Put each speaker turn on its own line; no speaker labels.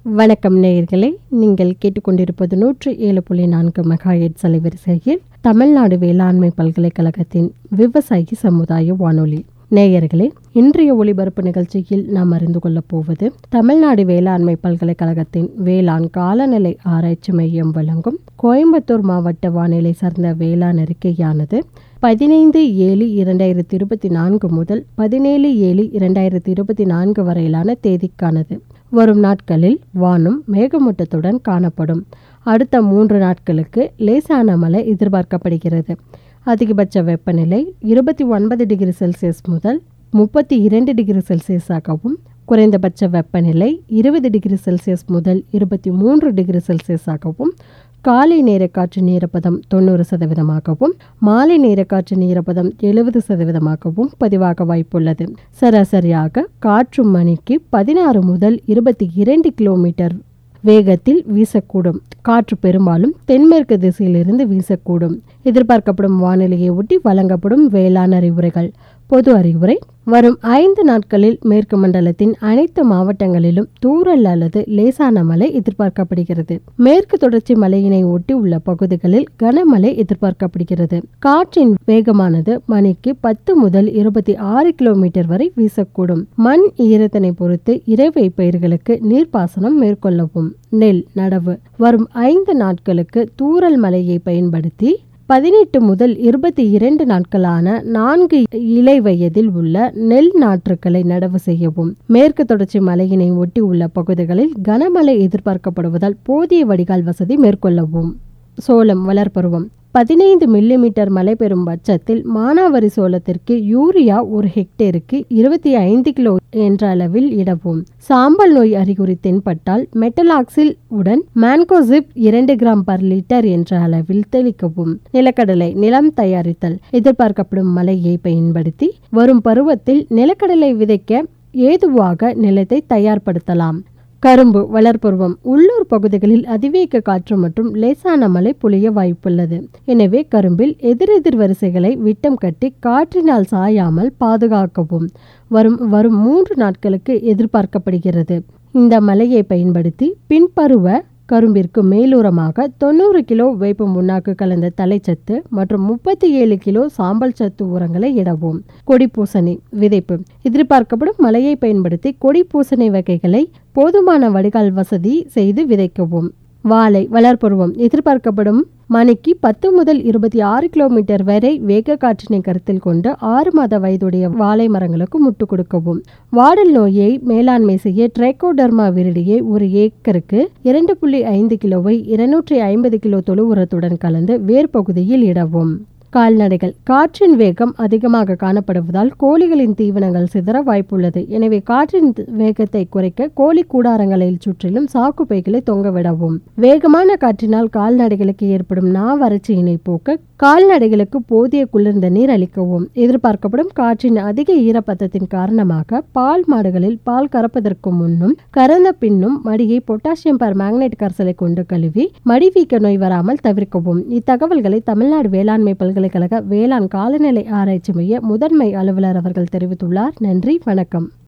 வணக்கம் நேயர்களே நீங்கள் கேட்டுக்கொண்டிருப்பது நூற்று ஏழு புள்ளி நான்கு மெகாஹெட் அலைவரிசையில் தமிழ்நாடு வேளாண்மை பல்கலைக்கழகத்தின் விவசாயி சமுதாய வானொலி நேயர்களே இன்றைய ஒளிபரப்பு நிகழ்ச்சியில் நாம் அறிந்து கொள்ளப் போவது தமிழ்நாடு வேளாண்மை பல்கலைக்கழகத்தின் வேளாண் காலநிலை ஆராய்ச்சி மையம் வழங்கும் கோயம்புத்தூர் மாவட்ட வானிலை சார்ந்த வேளாண் அறிக்கையானது பதினைந்து ஏழு இரண்டாயிரத்தி இருபத்தி நான்கு முதல் பதினேழு ஏழு இரண்டாயிரத்தி இருபத்தி நான்கு வரையிலான தேதிக்கானது வரும் நாட்களில் வானம் மேகமூட்டத்துடன் காணப்படும் அடுத்த மூன்று நாட்களுக்கு லேசான மழை எதிர்பார்க்கப்படுகிறது அதிகபட்ச வெப்பநிலை இருபத்தி ஒன்பது டிகிரி செல்சியஸ் முதல் முப்பத்தி இரண்டு டிகிரி செல்சியஸாகவும் குறைந்தபட்ச வெப்பநிலை இருபது டிகிரி செல்சியஸ் முதல் இருபத்தி மூன்று டிகிரி செல்சியஸாகவும் காலை நேர காற்று ஈரப்பதம் தொண்ணூறு சதவீதமாகவும் மாலை நேர காற்று ஈரப்பதம் எழுபது சதவீதமாகவும் பதிவாக வாய்ப்புள்ளது சராசரியாக காற்று மணிக்கு பதினாறு முதல் இருபத்தி இரண்டு கிலோமீட்டர் வேகத்தில் வீசக்கூடும் காற்று பெரும்பாலும் தென்மேற்கு திசையிலிருந்து வீசக்கூடும் எதிர்பார்க்கப்படும் வானிலையை ஒட்டி வழங்கப்படும் வேளாண் அறிவுரைகள் பொது அறிவுரை வரும் ஐந்து நாட்களில் மேற்கு மண்டலத்தின் அனைத்து மாவட்டங்களிலும் தூறல் அல்லது லேசான மழை எதிர்பார்க்கப்படுகிறது மேற்கு தொடர்ச்சி மலையினை ஒட்டி உள்ள பகுதிகளில் கனமழை எதிர்பார்க்கப்படுகிறது காற்றின் வேகமானது மணிக்கு பத்து முதல் இருபத்தி ஆறு கிலோமீட்டர் வரை வீசக்கூடும் மண் ஈரத்தினை பொறுத்து இறைவை பயிர்களுக்கு நீர்ப்பாசனம் மேற்கொள்ளவும் நெல் நடவு வரும் ஐந்து நாட்களுக்கு தூறல் மழையை பயன்படுத்தி பதினெட்டு முதல் இருபத்தி இரண்டு நாட்களான நான்கு இலை வயதில் உள்ள நெல் நாற்றுக்களை நடவு செய்யவும் மேற்கு தொடர்ச்சி மலையினை ஒட்டி உள்ள பகுதிகளில் கனமழை எதிர்பார்க்கப்படுவதால் போதிய வடிகால் வசதி மேற்கொள்ளவும் சோளம் வளர்ப்பருவம் பதினைந்து மில்லிமீட்டர் மழை பெறும் பட்சத்தில் மானாவரி சோளத்திற்கு யூரியா ஒரு ஹெக்டேருக்கு இருபத்தி ஐந்து கிலோ என்ற அளவில் இடவும் சாம்பல் நோய் அறிகுறி தென்பட்டால் மெட்டலாக்சில் உடன் மேன்கோசிப் இரண்டு கிராம் பர் லிட்டர் என்ற அளவில் தெளிக்கவும் நிலக்கடலை நிலம் தயாரித்தல் எதிர்பார்க்கப்படும் மழையை பயன்படுத்தி வரும் பருவத்தில் நிலக்கடலை விதைக்க ஏதுவாக நிலத்தை தயார்படுத்தலாம் கரும்பு வளர்ப்பருவம் உள்ளூர் பகுதிகளில் அதிவேக காற்று மற்றும் லேசான மழை பொழிய வாய்ப்புள்ளது எனவே கரும்பில் எதிரெதிர் வரிசைகளை விட்டம் கட்டி காற்றினால் சாயாமல் பாதுகாக்கவும் வரும் வரும் மூன்று நாட்களுக்கு எதிர்பார்க்கப்படுகிறது இந்த மழையை பயன்படுத்தி பின்பருவ கரும்பிற்கு மேலுரமாக தொண்ணூறு கிலோ வேப்ப முன்னாக்கு கலந்த தலைச்சத்து மற்றும் முப்பத்தி ஏழு கிலோ சாம்பல் சத்து உரங்களை இடவும் கொடி பூசணி விதைப்பு எதிர்பார்க்கப்படும் மழையை பயன்படுத்தி கொடி பூசணி வகைகளை போதுமான வடிகால் வசதி செய்து விதைக்கவும் வாழை வளர்ப்பருவம் எதிர்பார்க்கப்படும் மணிக்கு பத்து முதல் இருபத்தி ஆறு கிலோமீட்டர் வரை வேக காற்றினை கருத்தில் கொண்டு ஆறு மாத வயதுடைய வாழை மரங்களுக்கு முட்டு கொடுக்கவும் வாடல் நோயை மேலாண்மை செய்ய ட்ரைகோடர்மா விரிடியை ஒரு ஏக்கருக்கு இரண்டு புள்ளி ஐந்து கிலோவை இருநூற்றி ஐம்பது கிலோ தொழு உரத்துடன் கலந்து வேர் பகுதியில் இடவும் கால்நடைகள் காற்றின் வேகம் அதிகமாக காணப்படுவதால் கோழிகளின் தீவனங்கள் சிதற வாய்ப்புள்ளது எனவே காற்றின் வேகத்தை குறைக்க கோழி கூடாரங்களில் சுற்றிலும் சாக்கு பைகளை தொங்கவிடவும் வேகமான காற்றினால் கால்நடைகளுக்கு ஏற்படும் நா வறட்சியினை போக்க கால்நடைகளுக்கு போதிய குளிர்ந்த நீர் அளிக்கவும் எதிர்பார்க்கப்படும் காற்றின் அதிக ஈரப்பதத்தின் காரணமாக பால் மாடுகளில் பால் கறப்பதற்கு முன்னும் கறந்த பின்னும் மடியை பொட்டாசியம் பர் மேக்னெட் கரைசலை கொண்டு கழுவி மடிவீக்க நோய் வராமல் தவிர்க்கவும் இத்தகவல்களை தமிழ்நாடு வேளாண்மை பல்கலைக்கழக வேளாண் காலநிலை ஆராய்ச்சி மைய முதன்மை அலுவலர் அவர்கள் தெரிவித்துள்ளார் நன்றி வணக்கம்